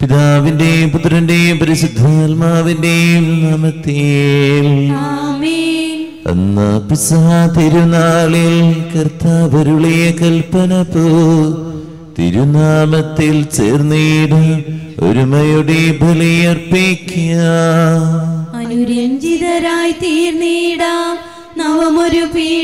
പിതാവിന്റെയും പുത്രന്റെയും പരിശുദ്ധാത്മാവിന്റെയും നാമത്തിൽ ആമേൻ അന്ന് പിസഹ തിരുനാളിൽ കർത്താവരുളിയ കൽപ്പന പോ തിരുനാമത്തിൽ ചേർന്നിട ഒരുമയുടെ ബലിയർപ്പിക്കുക അനുരഞ്ജിതരായി തീർന്നിടാം നവമൊരു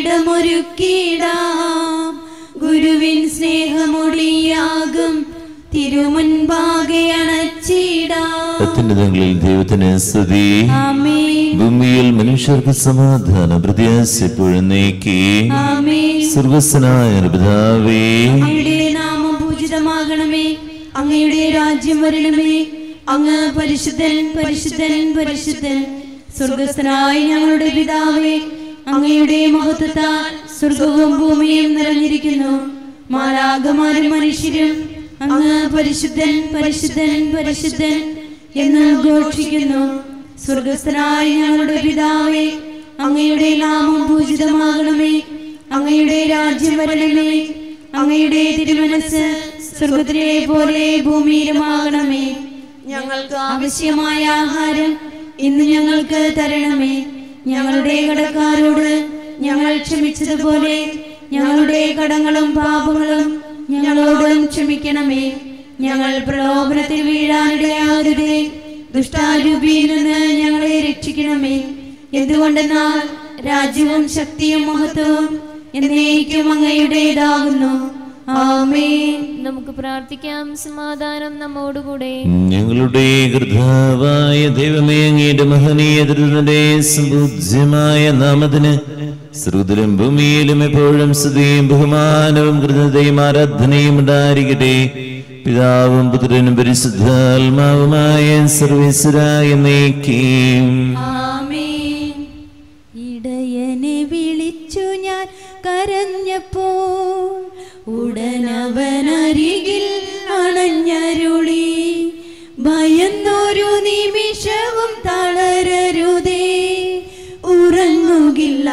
പീഠമൊരുക്കിടാം ഗുരുവിൻ സ്നേഹമൊടിയാകും തിരുമുൻപാകെ അണച്ചിടാം അത്യുന്നതങ്ങളിൽ ദൈവത്തിന് സ്തുതി ആമേൻ ഭൂമിയിൽ മനുഷ്യർക്ക് സമാധാന പ്രത്യാശപ്പോഴും നീക്കി ആമേൻ സർവസ്വനായ പിതാവേ അങ്ങയുടെ നാമം പൂജിതമാകണമേ അങ്ങയുടെ രാജ്യം വരണമേ അങ്ങ് പരിശുദ്ധൻ പരിശുദ്ധൻ പരിശുദ്ധൻ സ്വർഗസ്ഥനായ ഞങ്ങളുടെ പിതാവേ അങ്ങയുടെ മഹത്വത്താൽ സ്വർഗവും ഭൂമിയും നിറഞ്ഞിരിക്കുന്നു മാലാകമാരും മനുഷ്യരും അങ്ങ് പരിശുദ്ധൻ പരിശുദ്ധൻ പരിശുദ്ധൻ എന്ന് ഘോഷിക്കുന്നു സ്വർഗസ്ഥനായ ഞങ്ങളുടെ പിതാവേ അങ്ങയുടെ നാമം പൂജിതമാകണമേ അങ്ങയുടെ രാജ്യം വരണമേ അങ്ങയുടെ തിരുമനസ് സ്വർഗത്തിലെ പോലെ ഭൂമിയിലുമാകണമേ ഞങ്ങൾക്ക് ആവശ്യമായ ആഹാരം ഇന്ന് ഞങ്ങൾക്ക് തരണമേ ഞങ്ങളുടെ കടക്കാരോട് ഞങ്ങൾ ക്ഷമിച്ചതുപോലെ ഞങ്ങളുടെ കടങ്ങളും പാപങ്ങളും ഞങ്ങളോടും ക്ഷമിക്കണമേ ഞങ്ങൾ പ്രലോഭനത്തിൽ വീഴാനിടയാകരുതേ ദുഷ്ടാരൂപിയിൽ നിന്ന് ഞങ്ങളെ രക്ഷിക്കണമേ എന്തുകൊണ്ടെന്നാൽ രാജ്യവും ശക്തിയും മഹത്വവും എന്നേക്കും അങ്ങയുടേതാകുന്നു ആമേൻ നമുക്ക് പ്രാർത്ഥിക്കാം സമാധാനം നമ്മോടുകൂടെ ഞങ്ങളുടെ കർത്താവായ ദൈവമേ അങ്ങയുടെ മഹനീയ ദുരിതന്റെ സുബുദ്ധ്യമായ നാമത്തിന് ശ്രുതിലും ഭൂമിയിലും എപ്പോഴും സ്തുതിയും ബഹുമാനവും കൃതയും ആരാധനയും ഉണ്ടായിരിക്കട്ടെ പിതാവും പുത്രനും പരിശുദ്ധാത്മാവുമായ സർവീശ്വരായ നീക്കിയും ആമേൻ ഇടയനെ വിളിച്ചു ഞാൻ കരഞ്ഞപ്പോൾ ഉടനവനരികിൽ അണഞ്ഞരുളി ഭയന്നൊരു നിമിഷവും തളരരുതേ ഉറങ്ങുകില്ല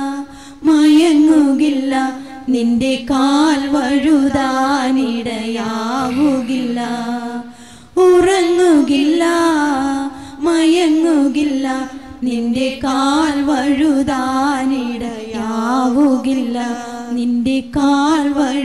മയങ്ങുകില്ല നിന്റെ കാൽ വഴുതാനിടയാവുകില്ല ഉറങ്ങുകില്ല മയങ്ങുകില്ല നിന്റെ കാൽ വഴുതാനിടയാവുകില്ല നിന്റെ കാൽ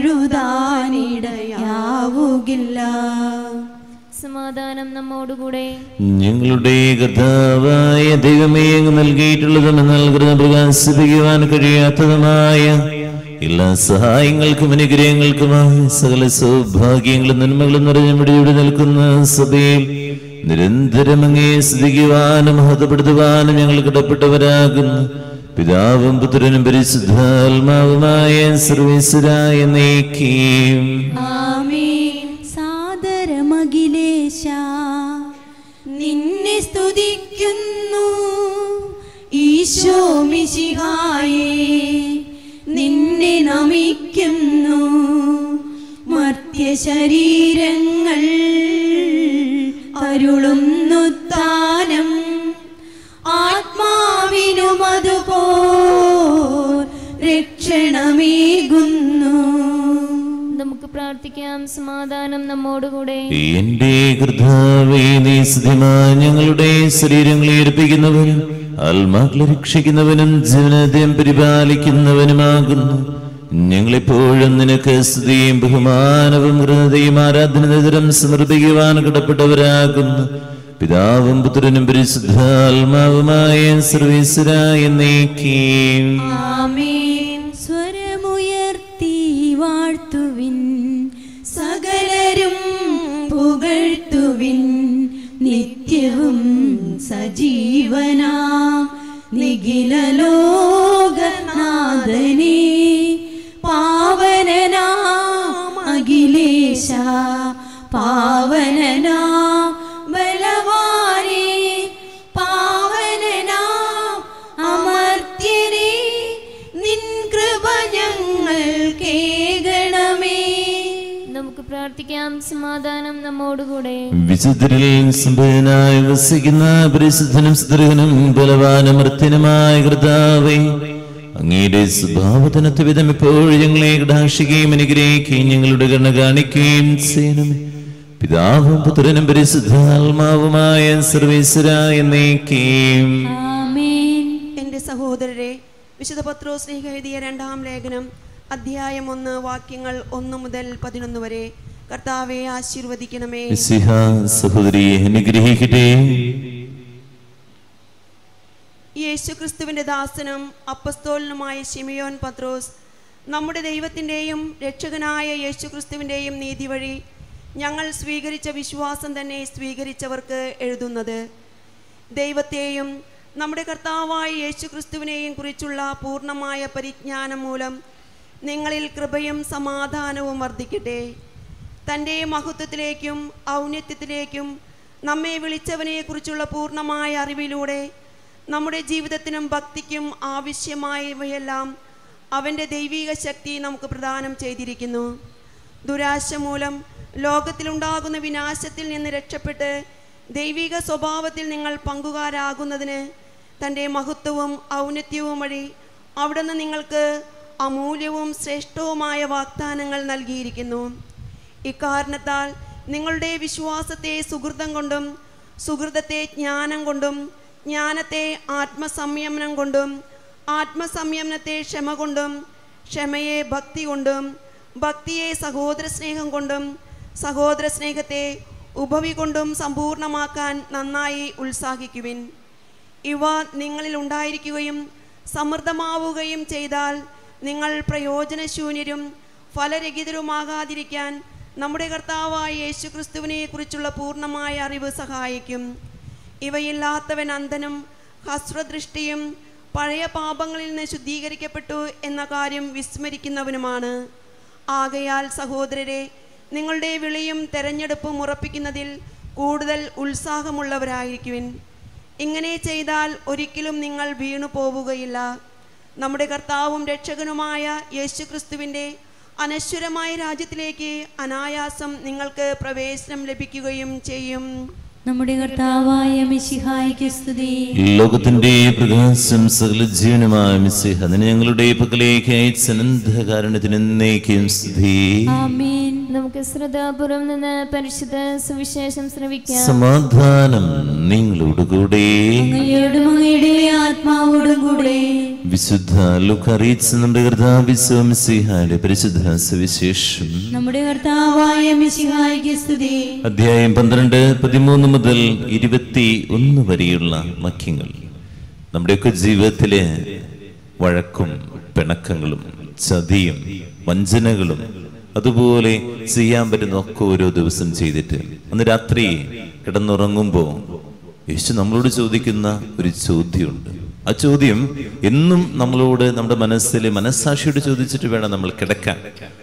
വഴുതാനിടയാവുകില്ല സമാധാനം നമ്മോടുകൂടെ ഞങ്ങളുടെ കർത്താവായ ദൈവമേ അങ്ങ് നൽകിയിട്ടുള്ളതും എന്നാൽ കൃത പ്രകാശിപ്പിക്കുവാൻ കഴിയാത്തതുമായ എല്ലാ സഹായങ്ങൾക്കും അനുഗ്രഹങ്ങൾക്കുമായി സകല സൗഭാഗ്യങ്ങളും നന്മകളും നിറഞ്ഞ മിടിയോട് നിൽക്കുന്ന സഭയിൽ നിരന്തരം അങ്ങേ സ്തുതിക്കുവാനും മഹത്വപ്പെടുത്തുവാനും ഞങ്ങൾ കടപ്പെട്ടവരാകുന്നു പിതാവും പുത്രനും പരിശുദ്ധാത്മാവുമായ സർവീശ്വരായ നീക്കിയും ആമേൻ സാദരമഖിലേശ നിന്നെ സ്തുതിക്കുന്നു ഈശോ മിശിഹായേ നിന്നെ നമിക്കുന്നു മർത്യശരീരങ്ങൾ അരുളുന്നു താനം ആത്മാവിനും അതുപോ രക്ഷണമേകുന്നു നമുക്ക് പ്രാർത്ഥിക്കാം സമാധാനം നമ്മോടുകൂടെ എന്റെ കർത്താവേ നീ സ്ഥിതിമായ ഞങ്ങളുടെ ശരീരങ്ങളെ ഏൽപ്പിക്കുന്നവനും ആത്മാക്കളെ രക്ഷിക്കുന്നവനും ജീവനത്തെയും പരിപാലിക്കുന്നവനുമാകുന്നു ഞങ്ങളെപ്പോഴും നിനക്ക് സ്തുതിയും ബഹുമാനവും ഹൃദയം ആരാധനതരം സമർപ്പിക്കുവാൻ കടപ്പെട്ടവരാകുന്നു പിതാവും പുത്രനും പരിശുദ്ധാത്മാവുമായ സർവീശ്വരായ നീക്കിയും ആമേൻ സ്വരമുയർത്തി വാഴ്ത്തുവിൻ സകലരും പുകഴ്ത്തുവിൻ നിത്യവും സജീവനാ നിഖില ലോകനാഥനെ പാവനനാം അഖിലേശ പാവനനാം ബലവാനേ പാവനനാം അമർത്യനേ നിൻ കൃപ ഞങ്ങൾ കേകണമേ നമുക്ക് പ്രാർത്ഥിക്കാം സമാധാനം നമ്മോടുകൂടെ വിശുദ്ധരിൽ സംഭവനായി വസിക്കുന്ന പരിശുദ്ധനും സ്ത്രീകനും ബലവാനും മൃത്യനുമായ കർത്താവേ അങ്ങയുടെ സ്വഭാവത്തിനൊത്ത വിധം എപ്പോഴും ഞങ്ങളെ കടാക്ഷിക്കുകയും അനുഗ്രഹിക്കുകയും ഞങ്ങളുടെ കണ്ണ കാണിക്കുകയും ചെയ്യണമേ പിതാവും പുത്രനും പരിശുദ്ധാത്മാവുമായ സർവേശ്വര എന്നേക്കും ആമേൻ എൻ്റെ സഹോദരരെ വിശുദ്ധ പത്രോസ് സ്നേഹ എഴുതിയ രണ്ടാം ലേഖനം അധ്യായം ഒന്ന് വാക്യങ്ങൾ ഒന്ന് മുതൽ പതിനൊന്ന് വരെ കർത്താവെ ആശീർവദിക്കണമേ മിശിഹ സഹോദരിയെ അനുഗ്രഹിക്കട്ടെ യേശുക്രിസ്തുവിന്റെ ദാസനും അപ്പസ്തോലനുമായ ശിമിയോൻ പത്രോസ് നമ്മുടെ ദൈവത്തിൻ്റെയും രക്ഷകനായ യേശുക്രിസ്തുവിൻ്റെയും നീതി വഴി ഞങ്ങൾ സ്വീകരിച്ച വിശ്വാസം തന്നെ സ്വീകരിച്ചവർക്ക് എഴുതുന്നത് ദൈവത്തെയും നമ്മുടെ കർത്താവായ യേശുക്രിസ്തുവിനെയും കുറിച്ചുള്ള പൂർണ്ണമായ പരിജ്ഞാനം മൂലം നിങ്ങളിൽ കൃപയും സമാധാനവും വർദ്ധിക്കട്ടെ തൻ്റെ മഹത്വത്തിലേക്കും ഔന്നത്യത്തിലേക്കും നമ്മെ വിളിച്ചവനെക്കുറിച്ചുള്ള പൂർണ്ണമായ അറിവിലൂടെ നമ്മുടെ ജീവിതത്തിനും ഭക്തിക്കും ആവശ്യമായവയെല്ലാം അവൻ്റെ ദൈവിക ശക്തി നമുക്ക് പ്രദാനം ചെയ്തിരിക്കുന്നു ദുരാശ മൂലം ലോകത്തിലുണ്ടാകുന്ന വിനാശത്തിൽ നിന്ന് രക്ഷപ്പെട്ട് ദൈവിക സ്വഭാവത്തിൽ നിങ്ങൾ പങ്കുകാരാകുന്നതിന് തൻ്റെ മഹത്വവും ഔന്നത്യവും വഴി അവിടുന്ന് നിങ്ങൾക്ക് അമൂല്യവും ശ്രേഷ്ഠവുമായ വാഗ്ദാനങ്ങൾ നൽകിയിരിക്കുന്നു ഇക്കാരണത്താൽ നിങ്ങളുടെ വിശ്വാസത്തെ സുഹൃതം കൊണ്ടും സുഹൃതത്തെ ജ്ഞാനം കൊണ്ടും ജ്ഞാനത്തെ ആത്മസംയമനം കൊണ്ടും ആത്മസംയമനത്തെ ക്ഷമ കൊണ്ടും ക്ഷമയെ ഭക്തി കൊണ്ടും ഭക്തിയെ സഹോദര സ്നേഹം കൊണ്ടും സഹോദര സ്നേഹത്തെ ഉപവി കൊണ്ടും സമ്പൂർണ്ണമാക്കാൻ നന്നായി ഉത്സാഹിക്കുവിൻ ഇവ നിങ്ങളിൽ ഉണ്ടായിരിക്കുകയും സമൃദ്ധമാവുകയും ചെയ്താൽ നിങ്ങൾ പ്രയോജനശൂന്യരും ഫലരഹിതരുമാകാതിരിക്കാൻ നമ്മുടെ കർത്താവായ യേശുക്രിസ്തുവിനെ കുറിച്ചുള്ള പൂർണ്ണമായ അറിവ് സഹായിക്കും ഇവയില്ലാത്തവൻ അന്ധനും ഹസ്രദൃഷ്ടിയും പഴയ പാപങ്ങളിൽ നിന്ന് ശുദ്ധീകരിക്കപ്പെട്ടു എന്ന കാര്യം വിസ്മരിക്കുന്നവനുമാണ് ആകയാൽ സഹോദരരെ നിങ്ങളുടെ വിളിയും തെരഞ്ഞെടുപ്പും ഉറപ്പിക്കുന്നതിൽ കൂടുതൽ ഉത്സാഹമുള്ളവരായിരിക്കുവിൻ ഇങ്ങനെ ചെയ്താൽ ഒരിക്കലും നിങ്ങൾ വീണു പോവുകയില്ല നമ്മുടെ കർത്താവും രക്ഷകനുമായ യേശുക്രിസ്തുവിൻ്റെ അനശ്വരമായ രാജ്യത്തിലേക്ക് അനായാസം നിങ്ങൾക്ക് പ്രവേശനം ലഭിക്കുകയും ചെയ്യും നമ്മുടെ കർത്താവായ മിശിഹായിക്ക് സ്തുതി ലോകത്തിന്റെ പ്രകാശം സകല ജീവനുമായ മിസ്സിഹ അതിന് ഞങ്ങളുടെ പക്കലേക്ക് അയച്ച അനന്തകാരണത്തിന് എന്നേക്കും സ്തുതി ആമേൻ നമുക്ക് ശ്രദ്ധാപുരം നിന്ന് പരിശുദ്ധ സുവിശേഷം ശ്രവിക്കാം സമാധാനം നിങ്ങളോടുകൂടെ അങ്ങയോടും അങ്ങയുടെ ആത്മാവോടും കൂടെ വിശുദ്ധ ലുക്ക് അറിയിച്ച നമ്മുടെ കർത്താവിശ്വമിസിഹായുടെ പരിശുദ്ധ സുവിശേഷം നമ്മുടെ കർത്താവായ മിശിഹായിക്ക് സ്തുതി അധ്യായം പന്ത്രണ്ട് പതിമൂന്ന് മുതൽ ഇരുപത്തി ഒന്ന് വരെയുള്ള വാക്യങ്ങൾ നമ്മുടെയൊക്കെ ജീവിതത്തിലെ വഴക്കും പിണക്കങ്ങളും ചതിയും വഞ്ചനകളും അതുപോലെ ചെയ്യാൻ പറ്റുന്ന ഒക്കെ ഓരോ ദിവസം ചെയ്തിട്ട് അന്ന് രാത്രി കിടന്നുറങ്ങുമ്പോൾ യേശു നമ്മളോട് ചോദിക്കുന്ന ഒരു ചോദ്യമുണ്ട് ആ ചോദ്യം എന്നും നമ്മളോട് നമ്മുടെ മനസ്സിൽ മനസ്സാക്ഷിയോട് ചോദിച്ചിട്ട് വേണം നമ്മൾ കിടക്കാൻ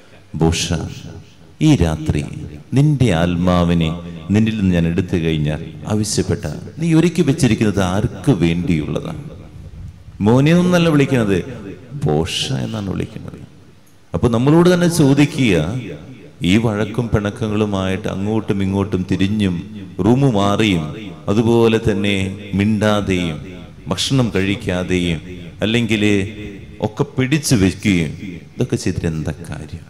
ബോഷ ഈ രാത്രി നിന്റെ ആത്മാവിനെ നിന്നിൽ നിന്ന് ഞാൻ എടുത്തു കഴിഞ്ഞാൽ ആവശ്യപ്പെട്ട നീ ഒരുക്കി വെച്ചിരിക്കുന്നത് ആർക്ക് വേണ്ടിയുള്ളതാണ് മോനെ ഒന്നല്ല വിളിക്കുന്നത് ബോഷ എന്നാണ് വിളിക്കുന്നത് അപ്പൊ നമ്മളോട് തന്നെ ചോദിക്കുക ഈ വഴക്കും പിണക്കങ്ങളുമായിട്ട് അങ്ങോട്ടും ഇങ്ങോട്ടും തിരിഞ്ഞും റൂമ് മാറിയും അതുപോലെ തന്നെ മിണ്ടാതെയും ഭക്ഷണം കഴിക്കാതെയും അല്ലെങ്കിൽ ഒക്കെ പിടിച്ചു വെക്കുകയും ഇതൊക്കെ ചെയ്തിട്ട് എന്താ കാര്യം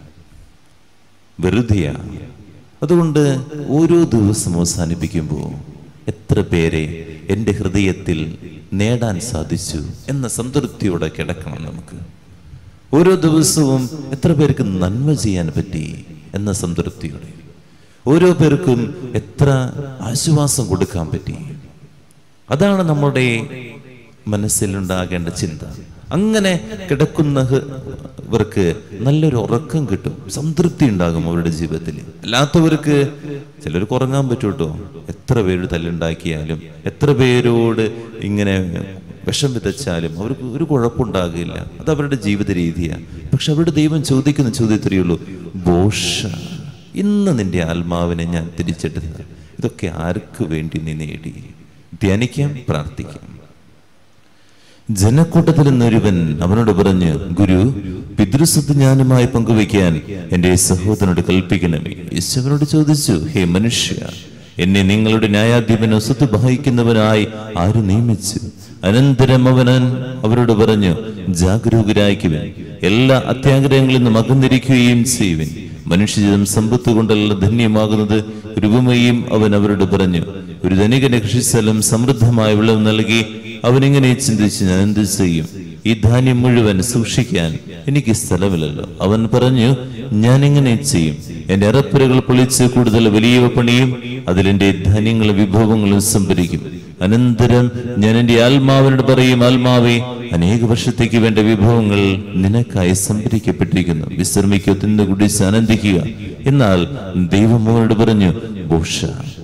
വെറുതെയാണ് അതുകൊണ്ട് ഓരോ ദിവസം അവസാനിപ്പിക്കുമ്പോൾ എത്ര പേരെ എൻ്റെ ഹൃദയത്തിൽ നേടാൻ സാധിച്ചു എന്ന സംതൃപ്തിയോടെ കിടക്കണം നമുക്ക് ഓരോ ദിവസവും എത്ര പേർക്ക് നന്മ ചെയ്യാൻ പറ്റി എന്ന സംതൃപ്തിയോടെ ഓരോ പേർക്കും എത്ര ആശ്വാസം കൊടുക്കാൻ പറ്റി അതാണ് നമ്മുടെ മനസ്സിലുണ്ടാകേണ്ട ചിന്ത അങ്ങനെ കിടക്കുന്നവർക്ക് നല്ലൊരു ഉറക്കം കിട്ടും സംതൃപ്തി ഉണ്ടാകും അവരുടെ ജീവിതത്തിൽ അല്ലാത്തവർക്ക് ചിലർക്ക് ഉറങ്ങാൻ പറ്റും കേട്ടോ എത്ര പേര് തല്ലുണ്ടാക്കിയാലും എത്ര പേരോട് ഇങ്ങനെ വിഷം വിതച്ചാലും അവർക്ക് ഒരു കുഴപ്പമുണ്ടാകില്ല അത് അവരുടെ ജീവിത രീതിയാണ് പക്ഷെ അവരുടെ ദൈവം ചോദിക്കുന്ന ചോദ്യത്തിലേ ഉള്ളൂ ബോഷ ഇന്ന് നിന്റെ ആത്മാവിനെ ഞാൻ തിരിച്ചെടുത്തത് ഇതൊക്കെ ആർക്ക് വേണ്ടി നീ നേടി ധ്യാനിക്കാം പ്രാർത്ഥിക്കാം ജനക്കൂട്ടത്തിൽ നിന്നൊരുവൻ അവനോട് പറഞ്ഞു ഗുരു പിതൃസ്വത്ത് ഞാനുമായി പങ്കുവയ്ക്കാൻ എന്റെ സഹോദരനോട് കൽപ്പിക്കണമേ യേശുവിനോട് ചോദിച്ചു ഹേ മനുഷ്യ എന്നെ നിങ്ങളുടെ ന്യായാധിപനോ സ്വത്ത് വഹിക്കുന്നവനായി ആര് നിയമിച്ചു അനന്തരം അവനൻ അവരോട് പറഞ്ഞു ജാഗരൂകരായിരിക്കുവൻ എല്ലാ അത്യാഗ്രഹങ്ങളിൽ നിന്നും അകന്നിരിക്കുകയും ചെയ്യുവൻ മനുഷ്യജീവിതം സമ്പത്ത് കൊണ്ടല്ല ധന്യമാകുന്നത് ഒരു ഉപമയും അവൻ അവരോട് പറഞ്ഞു ഒരു ധനികന്റെ കൃഷിസ്ഥലം സമൃദ്ധമായ വിളവ് നൽകി അവനിങ്ങനെ ചിന്തിച്ച് ഞാൻ എന്ത് ചെയ്യും ഈ ധാന്യം മുഴുവൻ സൂക്ഷിക്കാൻ എനിക്ക് സ്ഥലമില്ലല്ലോ അവൻ പറഞ്ഞു ഞാൻ എങ്ങനെ ചെയ്യും എന്റെ അറപ്പുരകൾ പൊളിച്ച് കൂടുതൽ വലിയ പണിയും അതിലെന്റെ ധാന്യങ്ങളും വിഭവങ്ങളും സംഭരിക്കും അനന്തരം ഞാൻ എന്റെ ആത്മാവിനോട് പറയും ആത്മാവേ അനേക വർഷത്തേക്ക് വേണ്ട വിഭവങ്ങൾ നിനക്കായി സംഭരിക്കപ്പെട്ടിരിക്കുന്നു വിശ്രമിക്കുക തിന്നു കുടിച്ച് ആനന്ദിക്കുക എന്നാൽ ദൈവം അവനോട് പറഞ്ഞു ബോഷ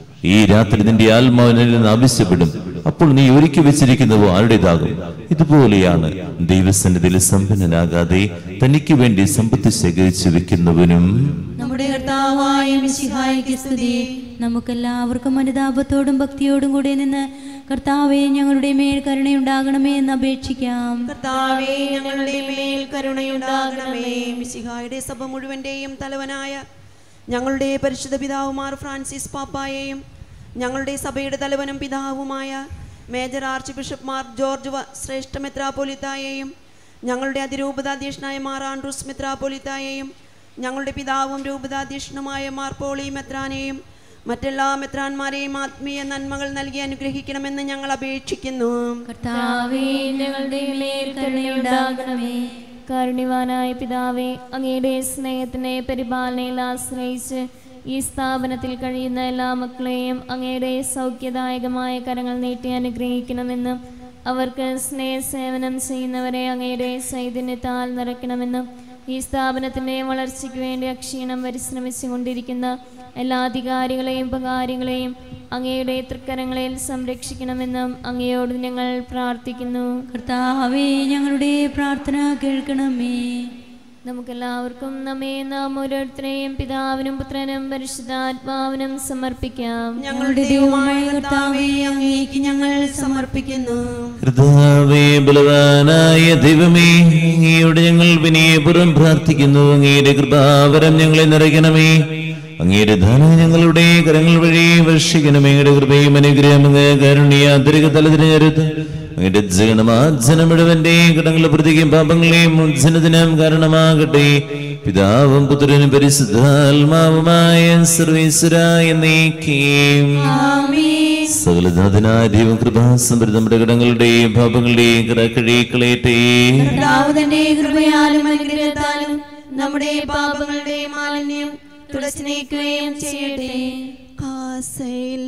ഈ രാത്രി നിന്റെ ആത്മാവിനിൽ നിന്ന് ആവശ്യപ്പെടും അപ്പോൾ നീ ഒരുക്കി വെച്ചിരിക്കുന്നവ ആരുടേതാകും ഇതുപോലെയാണ് ദൈവസന്നിധിയിൽ സമ്പന്നനാകാതെ തനിക്ക് വേണ്ടി സമ്പത്ത് ശേഖരിച്ചു വെക്കുന്നവനും നമ്മുടെ കർത്താവായ മിശിഹായിക്ക് സ്തുതി നമുക്കെല്ലാവർക്കും അനുതാപത്തോടും ഭക്തിയോടും കൂടെ നിന്ന് കർത്താവെ ഞങ്ങളുടെ മേൽ കരുണയുണ്ടാകണമേ എന്ന് അപേക്ഷിക്കാം കർത്താവേ ഞങ്ങളുടെ മേൽ കരുണയുണ്ടാകണമേ മിശിഹായുടെ സഭ മുഴുവന്റെയും തലവനായ ഞങ്ങളുടെ പരിശുദ്ധ പിതാവുമാർ ഫ്രാൻസിസ് പാപ്പായെയും ഞങ്ങളുടെ സഭയുടെ തലവനും പിതാവുമായ major archbishop Mar George വ- ശ്രേഷ്ഠ മെത്രാപോലിത്തായെയും ഞങ്ങളുടെ അതിരൂപതാധ്യക്ഷനായ മാർ ആൻഡ്രൂസ് മെത്രാപോലിത്തായെയും ഞങ്ങളുടെ പിതാവും രൂപതാധ്യക്ഷനുമായ മാർ പോളി മെത്രാനെയും മറ്റെല്ലാ മെത്രാന്മാരെയും ആത്മീയ നന്മകൾ നൽകി അനുഗ്രഹിക്കണമെന്ന് ഞങ്ങൾ അപേക്ഷിക്കുന്നു കർത്താവെ ഞങ്ങളുടെ മേൽ കരുണയുണ്ടാകണമേ കാരുണ്യവാനായ പിതാവേ അങ്ങയുടെ സ്നേഹത്തിനെ പരിപാലനയിൽ ആശ്രയിച്ച് ഈ സ്ഥാപനത്തിൽ കഴിയുന്ന എല്ലാ മക്കളെയും അങ്ങയുടെ സൗഖ്യദായകമായ കരങ്ങൾ നീട്ടി അനുഗ്രഹിക്കണമെന്നും അവർക്ക് സ്നേഹസേവനം ചെയ്യുന്നവരെ അങ്ങയുടെ ചൈതന്യത്താൽ നിറയ്ക്കണമെന്നും ഈ സ്ഥാപനത്തിൻ്റെ വളർച്ചയ്ക്ക് വേണ്ടി അക്ഷീണം പരിശ്രമിച്ചുകൊണ്ടിരിക്കുന്ന എല്ലാ അധികാരികളെയും ഉപകാരികളെയും അങ്ങയുടെ തൃക്കരങ്ങളിൽ സംരക്ഷിക്കണമെന്നും അങ്ങയോട് ഞങ്ങൾ പ്രാർത്ഥിക്കുന്നു കർത്താവെ ഞങ്ങളുടെ പ്രാർത്ഥന കേൾക്കണമേ നമുക്കെല്ലാവർക്കും നമ്മെ നാം ഓരോരുത്തരെയും പിതാവിനും പുത്രനും പരിശുദ്ധാത്മാവിനും സമർപ്പിക്കാം ഞങ്ങളുടെ ദൈവമായ കർത്താവെ അങ്ങേക്ക് ഞങ്ങൾ സമർപ്പിക്കുന്നു കർത്താവേ ബലവാനായ ദൈവമേ അങ്ങയുടെ ഞങ്ങൾ വിനയപുറം പ്രാർത്ഥിക്കുന്നു അങ്ങയുടെ കൃപാവരം ഞങ്ങളെ നിറയ്ക്കണമേ അങ്ങയുടെ ധനം ഞങ്ങളുടെ കരങ്ങൾ വഴി വർഷിക്കണമേ അങ്ങയുടെ കൃപയും അനുഗ്രഹം അങ്ങ് കരുണ്യാന്തരിക തലതിരഞ്ഞെടുത്ത് അങ്ങയുടെ ജനമാജനം മുഴുവന്റെ കടങ്ങളെ പ്രതിക്കും പാപങ്ങളെയും മോചനത്തിനും കാരണമാകട്ടെ പിതാവും പുത്രനും പരിശുദ്ധാത്മാവുമായ സർവീശ്വരായ നീക്കിയും സകലനാഥനായ ദൈവം കൃപാസമ്പരി നമ്മുടെ കടങ്ങളുടെയും പാപങ്ങളുടെയും കടക്കഴിക്കളയട്ടെ കർത്താവ് തന്റെ കൃപയാലും അനുഗ്രഹത്താലും നമ്മുടെ പാപങ്ങളുടെ മാലിന്യം തുടച്ചു നീക്കുകയും ചെയ്യട്ടെ കാസയിൽ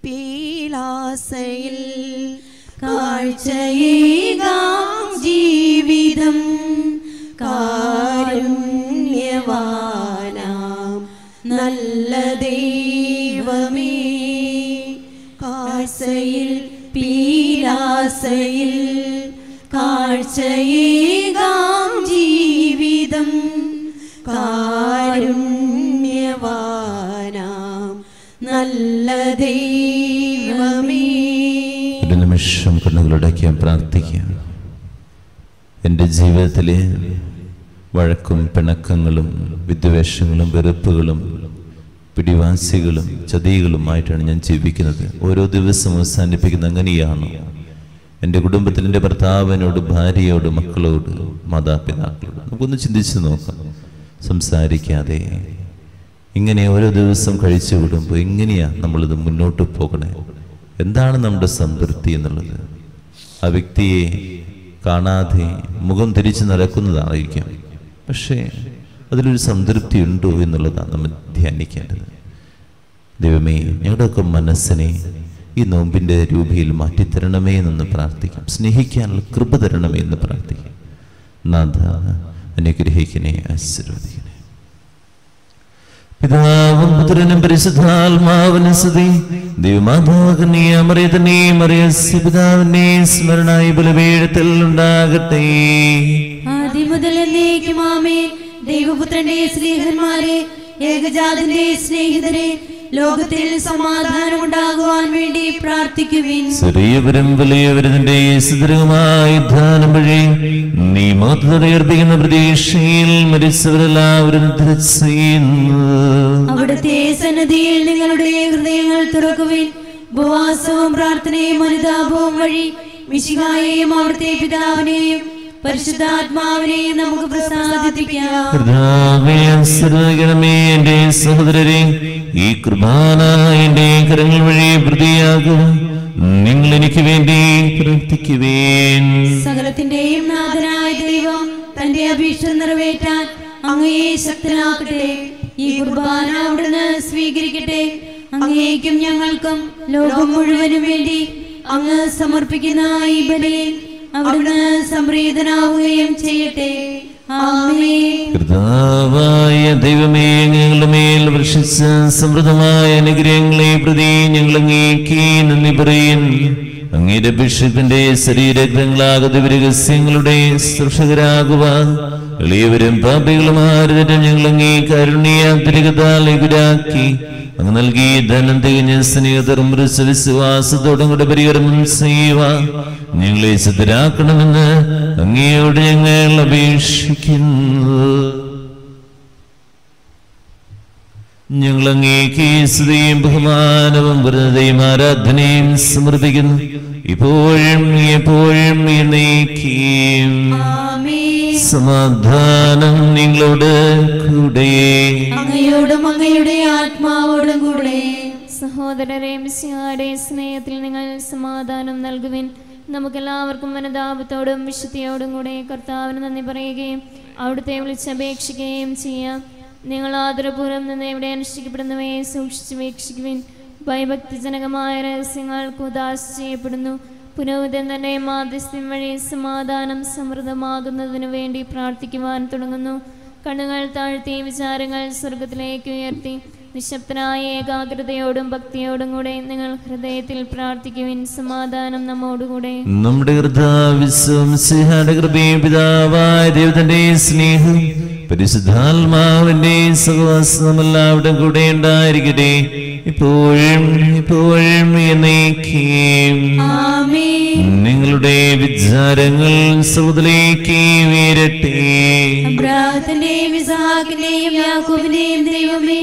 പീലാസയിൽ കാഴ്ചയേകാം ജീവിതം കാരുണ്യവാനാം നല്ല ദൈവമേ കാഴ്ചയിൽ പീലാസയിൽ കാഴ്ചയേകാം ജീവിതം കാരുണ്യവാനാം നല്ല ദൈവമേ ഒരു നിമിഷം കണ്ണുകളടയ്ക്കാൻ പ്രാർത്ഥിക്കാം എൻ്റെ ജീവിതത്തിലെ വഴക്കും പിണക്കങ്ങളും വിദ്വേഷങ്ങളും വെറുപ്പുകളും പിടിവാസികളും ചതികളുമായിട്ടാണ് ഞാൻ ജീവിക്കുന്നത് ഓരോ ദിവസവും അവസാനിപ്പിക്കുന്ന അങ്ങനെയാണ് എൻ്റെ കുടുംബത്തിൽ എൻ്റെ ഭർത്താവിനോട് ഭാര്യയോട് മക്കളോട് മാതാപിതാക്കളോട് നമുക്കൊന്ന് ചിന്തിച്ച് നോക്കാം സംസാരിക്കാതെ ഇങ്ങനെ ഓരോ ദിവസം കഴിച്ചു വിടുമ്പോൾ എങ്ങനെയാ നമ്മളിത് മുന്നോട്ട് പോകണേ എന്താണ് നമ്മുടെ സംതൃപ്തി എന്നുള്ളത് ആ വ്യക്തിയെ കാണാതെ മുഖം തിരിച്ച് നടക്കുന്നതായിരിക്കും പക്ഷേ അതിലൊരു സംതൃപ്തി ഉണ്ടോ എന്നുള്ളതാണ് നമ്മൾ ധ്യാനിക്കേണ്ടത് ദൈവമേ ഞങ്ങളുടെയൊക്കെ മനസ്സിനെ ഈ നോമ്പിൻ്റെ രൂപയിൽ മാറ്റിത്തരണമേ എന്നൊന്ന് പ്രാർത്ഥിക്കാം സ്നേഹിക്കാനുള്ള കൃപ തരണമേ എന്ന് പ്രാർത്ഥിക്കാം നാഥ അനുഗ്രഹിക്കണേ ആശീർവദിക്കണേ പിതാവും പുത്രനും പരിശുദ്ധാത്മാവിനും സ്തുതി ദൈവമാതാകനീ അമറിയതനേ മറിയസ്യ പിതാവിനെ സ്മരണായി ബലവേഴത്തിൽ ഉണ്ടാകട്ടെ ആദ്യം മുതൽ എന്നേക്കും ആമേൻ ദൈവപുത്രന്റെ സ്നേഹന്മാരെ ഏകജാതന്റെ സ്നേഹിതരെ ലോകത്തിൽ സമാധാനം ഉണ്ടാകുവാൻ വേണ്ടി പ്രാർത്ഥിക്കുവിൻ ചെറിയവരും വലിയവരുടെ സുദൃഢമായ ധ്യാനം വഴി നീ മഹത്വതയർപ്പിക്കുന്ന പ്രതീക്ഷയിൽ മരിച്ചവരെല്ലാവരും ചെയ്യുന്നു അവിടുത്തെ സന്നദ്ധിയിൽ നിങ്ങളുടെ ഹൃദയങ്ങൾ തുറക്കുവിൻ ഉപവാസവും പ്രാർത്ഥനയും അനുതാപവും വഴി മിശിഹായെയും അവിടുത്തെ പിതാവിനെയും പരിശുദ്ധാത്മാവിനെ നമുക്ക് പ്രസാദിപ്പിക്കാം കർത്താവേ, അനുസരിക്കണമേ എന്റെ സഹോദരരെ ഈ കുർബാന എന്റെ കരങ്ങൾ വഴി പ്രതിയാകുക നിങ്ങൾ എനിക്ക് വേണ്ടി പ്രവർത്തിക്കുവേൻ സകലത്തിന്റെയും നാഥനായ ദൈവം തന്റെ അഭീഷ്ട നിറവേറ്റാൻ അങ്ങയെ ശക്തനാക്കട്ടെ ഈ കുർബാന അവിടുന്ന് സ്വീകരിക്കട്ടെ അങ്ങേക്കും ഞങ്ങൾക്കും ലോകം മുഴുവനും വേണ്ടി അങ്ങ് സമർപ്പിക്കുന്ന ഈ ബലിയിൽ അവിടുന്ന് സംപ്രീതനാവുകയും ചെയ്യട്ടെ ആമേൻ കർത്താവായ ദൈവമേ ഞങ്ങളുടെ മേൽ വൃഷിച്ച സമൃദ്ധമായ അനുഗ്രഹങ്ങളെ പ്രതി ഞങ്ങൾ അങ്ങേക്ക് നന്ദി പറയുന്നു അങ്ങയുടെ ബിഷപ്പിന്റെ ശരീരഗ്രഹങ്ങളാകുന്ന രഹസ്യങ്ങളുടെ സൃഷകരാകുവാൻ എളിയവരും പാപികളുമാരുടെ ഞങ്ങൾ അങ്ങേ കാരുണ്യാന്തരികതാൽ എതിരാക്കി അങ്ങ് നൽകി ധനം തികഞ്ഞ സ്നേഹതറും വിശ്വാസത്തോടും കൂടെ പരികർമ്മം ചെയ്യുക ഞങ്ങളെ സിദ്ധരാക്കണമെന്ന് അങ്ങയോട് ഞങ്ങൾ അപേക്ഷിക്കുന്നു ഞങ്ങൾ അങ്ങേക്ക് സ്തുതിയും ബഹുമാനവും വെറുതെയും ആരാധനയും സമർപ്പിക്കുന്നു ഇപ്പോഴും എപ്പോഴും എന്നേക്കും ആമേൻ സമാധാനം നിങ്ങളോട് കൂടെ അങ്ങയോടും അങ്ങയുടെ ആത്മാവോടും കൂടെ സഹോദരരെ മിസ്സിഹാരുടെ സ്നേഹത്തിൽ നിങ്ങൾ സമാധാനം നൽകുവിൻ നമുക്കെല്ലാവർക്കും മനതാപത്തോടും വിശുദ്ധിയോടും കൂടെ കർത്താവിന് നന്ദി പറയുകയും അവിടുത്തെ വിളിച്ചപേക്ഷിക്കുകയും ചെയ്യാം നിങ്ങൾ ആദരപൂർവ്വം നിന്ന് ഇവിടെ അനുഷ്ഠിക്കപ്പെടുന്നവയെ സൂക്ഷിച്ചു വീക്ഷിക്കുവിൻ ഭയഭക്തിജനകമായ രഹസ്യങ്ങൾ കുദാശ ചെയ്യപ്പെടുന്നു പുരോഹിതൻ തന്നെ മാധ്യസ്ഥ്യം വഴി സമാധാനം സമൃദ്ധമാകുന്നതിനു വേണ്ടി പ്രാർത്ഥിക്കുവാൻ തുടങ്ങുന്നു കണ്ണുകൾ താഴ്ത്തി വിചാരങ്ങൾ സ്വർഗത്തിലേക്ക് ഉയർത്തി നിശബ്ദനായ ഏകാഗ്രതയോടും ഭക്തിയോടും കൂടെ നിങ്ങൾ ഹൃദയത്തിൽ പ്രാർത്ഥിക്കുവിൻ സമാധാനം നമ്മോടുകൂടെ നമ്മുടെ കൃതാവിശ്വംസിഹാടെ കൃപയും പിതാവായ ദൈവത്തിന്റെ സ്നേഹം പരിശുദ്ധാത്മാവിന്റെ സഹവാസം എല്ലാവരുടെ കൂടെ ഉണ്ടായിരിക്കട്ടെ ഇപ്പോഴും ഇപ്പോഴും എന്നേക്കും ആമേൻ നിങ്ങളുടെ വിചാരങ്ങൾ സൗദിലേക്ക് ഉയരട്ടെ അബ്രാഹത്തിന്റെയും ഇസഹാക്കിന്റെയും യാക്കോബിന്റെയും ദൈവമേ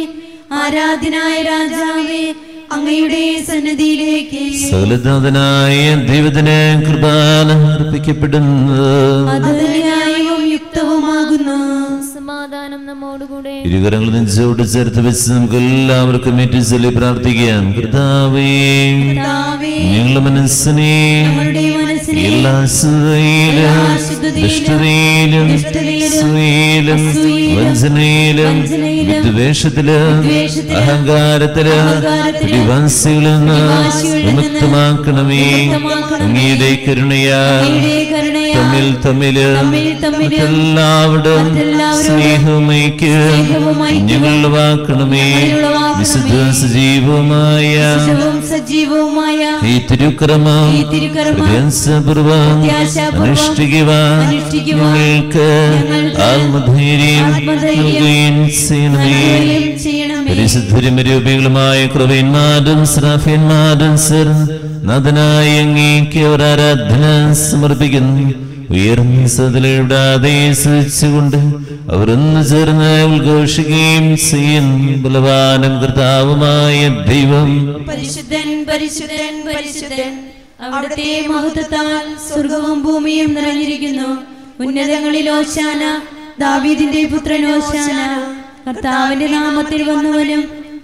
ആരാധനായ രാജാവേ അങ്ങയുടെ സന്നദ്ധിയിലേക്ക് സകലനാഥനായ ദൈവത്തിന് കൃപാന അർപ്പിക്കപ്പെടുന്നു അത് ന്യായവും യുക്തവുമാകുന്നു സമാധാനം നമ്മോടുകൂടെ ഇരുകരങ്ങൾ നെഞ്ചോട് ചേർത്ത് വെച്ച് നമുക്ക് എല്ലാവർക്കും ഏറ്റു ചൊല്ലി പ്രാർത്ഥിക്കാം കർത്താവേ കർത്താവേ, ഞങ്ങളുടെ മനസ്സിനെ ഞങ്ങളുടെ മനസ്സിനെ എല്ലാ അശുദ്ധതയിലും അശുദ്ധതയിലും, ദുഷ്ടതയിലും ദുഷ്ടതയിലും, അസൂയയിലും അസൂയയിലും, വഞ്ചനയിലും വഞ്ചനയിലും, വിദ്വേഷത്തിലും വിദ്വേഷത്തിലും, അഹങ്കാരത്തിലും അഹങ്കാരത്തിലും, പിടിവാസികളിൽ നിന്ന് പിടിവാശികളിൽ നിന്ന് വിമുക്തമാക്കണമേ വിമുക്തമാക്കണമേ. അങ്ങയുടെ കരുണയാൽ അങ്ങയുടെ കരുണയാൽ തമ്മിൽ തമ്മില് തമ്മിൽ തമ്മില് മറ്റെല്ലാവരും മറ്റെല്ലാവരോടും സ്നേഹമയ്ക്ക് സ്നേഹവും ഐക്യവും ഞങ്ങൾ വാക്കണമേ ഞങ്ങളുളവാക്കണമേ. വിശുദ്ധ സജീവമായ ശുദ്ധവും സജീവവുമായ ഈ തിരുക്രമം ഈ തിരുക്കർമ്മം പ്രത്യാശപൂർവം പ്രത്യാശാപൂർവം അനുഷ്ഠിക്കുവാൻ അനുഷ്ഠിക്കുവാൻ ഞങ്ങൾക്ക് ഞങ്ങൾക്ക് ആത്മധൈര്യം ആത്മധൈര്യം നൽകുകയും ചെയ്യണമേ നൽകുകയും ചെയ്യണമേ പരിശുദ്ധരും രൂപികളുമായ കൃപന്മാരും ശ്രാഫ്യന്മാരും സർ നാഥനായ അങ്ങേക്ക് അവർ ആരാധന സമർപ്പിക്കുന്നു ഉയർന്ന സതിലിടാതെ സ്വിച്ചുകൊണ്ട് അവർ ഒന്ന് ചേർന്ന് ഉദ്ഘോഷിക്കുകയും ചെയ്യുന്നു ബലവാനും കർത്താവുമായ ദൈവം പരിശുദ്ധൻ പരിശുദ്ധൻ പരിശുദ്ധൻ അവിടുത്തെ മഹത്വത്താൽ സ്വർഗവും ഭൂമിയും നിറഞ്ഞിരിക്കുന്നു ഉന്നതങ്ങളിൽ ഓശാന ദാവീദിന്റെ പുത്രൻ ഓശാന കർത്താവിന്റെ നാമത്തിൽ വന്നവനും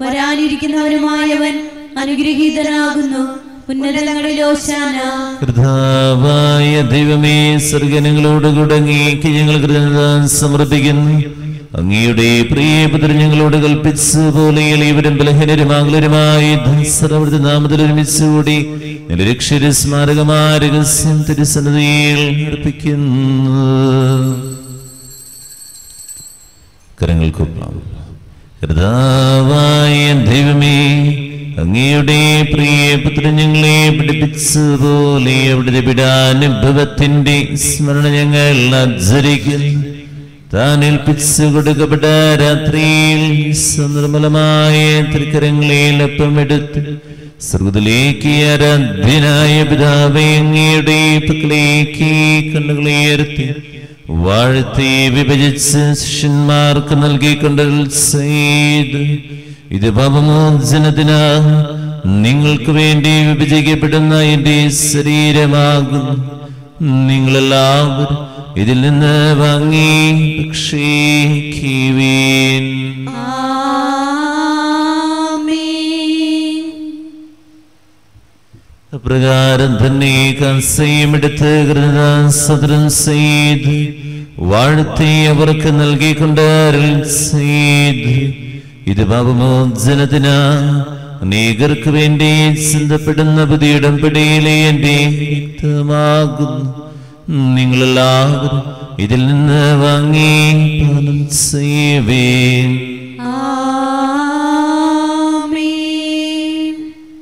വരാനിരിക്കുന്നവനുമായവൻ അനുഗ്രഹീതനാകുന്നു ഉന്നതങ്ങളിൽ ഓശാന കർത്താവായ ദൈവമേ സ്വർഗനങ്ങളോട് കുടങ്ങിക്ക് ഞങ്ങൾ കൃതജ്ഞത സമർപ്പിക്കുന്നു അങ്ങയുടെ പ്രിയപുത്രൻ ഞങ്ങളോട് കൽപ്പിച്ച പോലെ എളിയവരും ബലഹീനരും ആംഗ്ലരുമായി സർവൃത്തി നാമത്തിൽ ഒരുമിച്ചുകൂടി രക്ഷര സ്മാരകമായ രഹസ്യം തിരുസന്നതിയിൽ അർപ്പിക്കുന്നു കരങ്ങൾക്കൊപ്പം കർത്താവായ ദൈവമേ അങ്ങയുടെ പ്രിയപുത്രൻ ഞങ്ങളെ പഠിപ്പിച്ചതുപോലെ അവിടുത്തെ പിടാനുഭവത്തിന്റെ സ്മരണ ഞങ്ങൾ ആചരിക്കുന്നു താൻ ഏൽപ്പിച്ചു കൊടുക്കപ്പെട്ട രാത്രിയിൽ സനിർമ്മലമായ തൃക്കരങ്ങളിൽ അപ്പമെടുത്ത് സ്വർഗത്തിലേക്ക് ആരാധ്യനായ പിതാവേ അങ്ങയുടെ പക്കലേക്ക് കണ്ണുകളെ ഉയർത്തി വാഴ്ത്തി വിഭജിച്ച് ശിഷ്യന്മാർക്ക് നൽകിക്കൊണ്ട് ചെയ്ത് ഇത് പാപമോചനത്തിനാ നിങ്ങൾക്ക് വേണ്ടി വിഭജിക്കപ്പെടുന്ന എന്റെ ശരീരമാകുന്നു നിങ്ങളെല്ലാവരും ഇതിൽ നിന്ന് വാങ്ങി ഭക്ഷിക്കുവീൻ ആമേൻ അപ്രകാരം തന്നെ കസയും എടുത്ത് സദരം ചെയ്ത് വാഴ്ത്തി അവർക്ക് നൽകിക്കൊണ്ട് അരുൾ ചെയ്ത് ഇത് പാപമോചനത്തിന് അനേകർക്ക് വേണ്ടി ചിന്തപ്പെടുന്ന പുതിയിടം പിടിയിലെ എന്റെ രക്തമാകുന്നു നിങ്ങളെല്ലാവരും ഇതിൽ നിന്ന് വാങ്ങി പാനം ചെയ്യുവേൻ ആമേൻ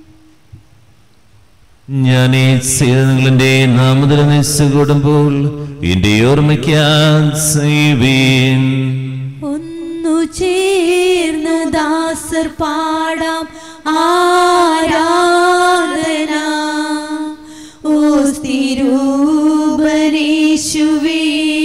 ഞാൻ ഈ ചെയ്ത നിങ്ങളെന്റെ നാമത്തിൽ നിശ്ച കൂടുമ്പോൾ എന്റെ ഓർമ്മയ്ക്കാൻ ചെയ്യുവേൻ ഒന്നു ചേർന്ന് ദാസർ പാടാം ആരാധന ഓ സ്ഥിരൂപനേശുവേ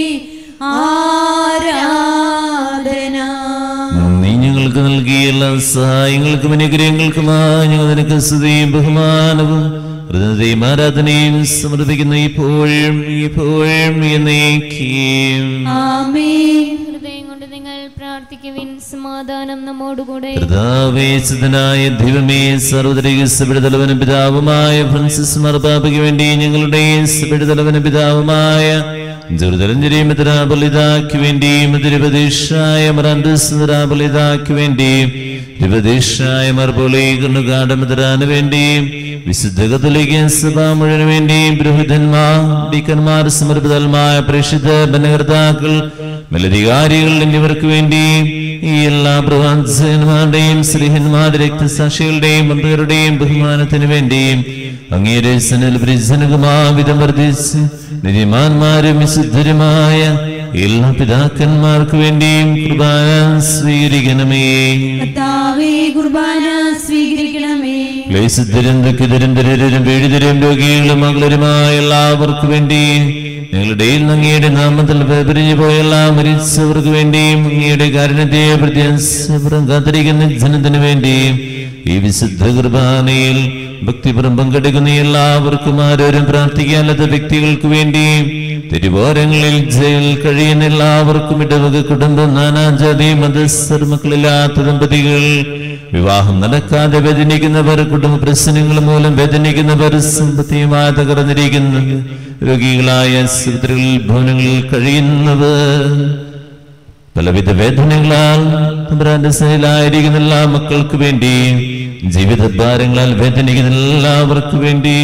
ആരാധന നീ ഞങ്ങൾക്ക് നൽകിയ എല്ലാ സഹായങ്ങൾക്കും അനുഗ്രഹങ്ങൾക്കുമായി ഞങ്ങൾ നിനക്ക് സ്തുതിയും ബഹുമാനവും ഹൃദയത്തെയും ആരാധനയും സമർപ്പിക്കുന്ന ഇപ്പോഴും ഇപ്പോഴും എന്നേക്കും ആമേൻ ഹൃദയം കൊണ്ട് നിങ്ങൾ പ്രാർത്ഥിക്കുവിൻ സമാധാനം നമ്മോടുകൂടെ കർത്താവേശനായ ദൈവമേ സർവ്വതരിക സഭയുടെ തലവനും പിതാവുമായ ഫ്രാൻസിസ് മാർപ്പാപ്പയ്ക്ക് വേണ്ടി ഞങ്ങളുടെ സഭയുടെ തലവനും പിതാവുമായ ജുർദലഞ്ചരിമതരാബലിതാക്ക് വേണ്ടിയും തിരുപതീഷായ മറാൻഡസ്തരാബലിതാക്ക് വേണ്ടിയും തിരുപതീഷായ മർബോളി കണ്ണുകാടമതരാന് വേണ്ടിയും വിശുദ്ധ കത്തോലിക്ക സഭ മുഴുവന് വേണ്ടിയും പുരോഹിതന്മാർ ഡീക്കന്മാർ സമർപ്പിതമായ പ്രേക്ഷിത ഭരണകർത്താക്കൾ മേലധികാരികൾ എന്നിവർക്ക് വേണ്ടി ഈ എല്ലാ പ്രവാചകന്മാരുടെയും സ്ത്രീഹന്മാരുടെ രക്തസാക്ഷികളുടെയും മന്ത്രികളുടെയും ബഹുമാനത്തിന് വേണ്ടിയും അങ്ങേരെ സനൽപരിജനകുമാവിധം വർദ്ധിച്ച് നിധിമാന്മാരും വിശുദ്ധരുമായ എല്ലാ പിതാക്കന്മാർക്ക് വേണ്ടിയും കുർബാന സ്വീകരിക്കണമേ കർത്താവേ കുർബാന സ്വീകരിക്കണമേ ക്ലേശിതരും ദുഃഖിതരും ദരിദ്രരും പീഡിതരും രോഗികളും മകളുരുമായ എല്ലാവർക്കും വേണ്ടി ഞങ്ങളുടെ അങ്ങയുടെ നാമത്തിൽ പിരിഞ്ഞു പോയ എല്ലാ മരിച്ചവർക്ക് വേണ്ടിയും അങ്ങയുടെ കാരണത്തെ പ്രത്യാശപുറം കാത്തിരിക്കുന്ന ജനത്തിനു വേണ്ടിയും ഈ വിശുദ്ധ കുർബാനയിൽ ഭക്തിപുറം പങ്കെടുക്കുന്ന എല്ലാവർക്കും ആരോരും പ്രാർത്ഥിക്കാത്ത വ്യക്തികൾക്ക് വേണ്ടിയും തിരുവോരങ്ങളിൽ ജയിൽ കഴിയുന്ന എല്ലാവർക്കും ഇടവക കുടുംബം നാനാജാതി മതസ്ഥർ മക്കളില്ലാത്ത ദമ്പതികൾ വിവാഹം നടക്കാതെ വേദനിക്കുന്നവർ കുടുംബ പ്രശ്നങ്ങൾ മൂലം വേദനിക്കുന്നവർ സാമ്പത്തികമായി തകർന്നിരിക്കുന്നവർ രോഗികളായ ആശുപത്രികളിൽ ഭവനങ്ങളിൽ കഴിയുന്നവർ പലവിധ വേദനകളാൽ തമ്പുരാന്റെ സഹയിലായിരിക്കുന്ന എല്ലാ മക്കൾക്ക് വേണ്ടി ജീവിതഭാരങ്ങളാൽ വേദനിക്കുന്ന എല്ലാവർക്കും വേണ്ടി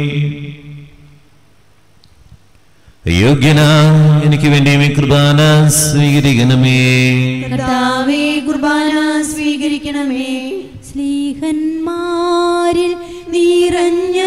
യോഗ്യന എനിക്ക് വേണ്ടി ഈ കുർബാന സ്വീകരിക്കണമേ കർത്താവേ കുർബാന സ്വീകരിക്കണമേ സ്ലീഹന്മാരിൽ നിറഞ്ഞ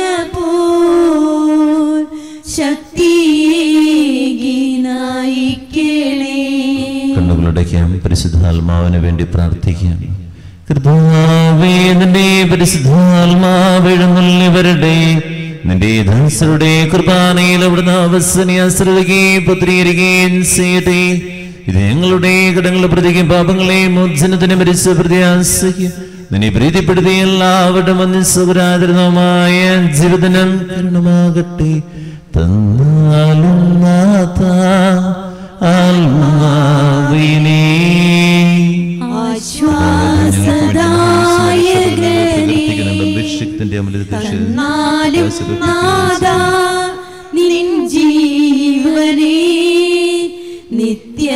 പോൽ ശക്തിയേകി നയിക്കണേ കണ്ണുകളടയ്ക്കാം പരിശുദ്ധാത്മാവിന് വേണ്ടി പ്രാർത്ഥിക്കാം കർത്താവേ നിന്റെ പരിശുദ്ധാത്മാവെഴുന്നള്ളിവരുടെ നിന്റെ ദാസരുടെ കുർബാനയിൽ അവിടുന്ന് അവസനിയാശ്രയിക്കുകയും പുത്രീകരിക്കുകയും ചെയ്യട്ടെ ഇത് ഞങ്ങളുടെ കടങ്ങൾ പ്രതിക്കും പാപങ്ങളെ മോചനത്തിന് മരിച്ച പ്രത്യാശയ്ക്ക് നിന്നെ പ്രീതിപ്പെടുത്തിയ എല്ലാവരുടെ മനുഷ്യപരാതരമായ ജീവിതനം കരുണമാകട്ടെ തന്നാലും നാഥ ആത്മാവിനെ ആശ്വാസദായകനേ നാലും നാദാ നിൻ ജീവനേ നിത്യ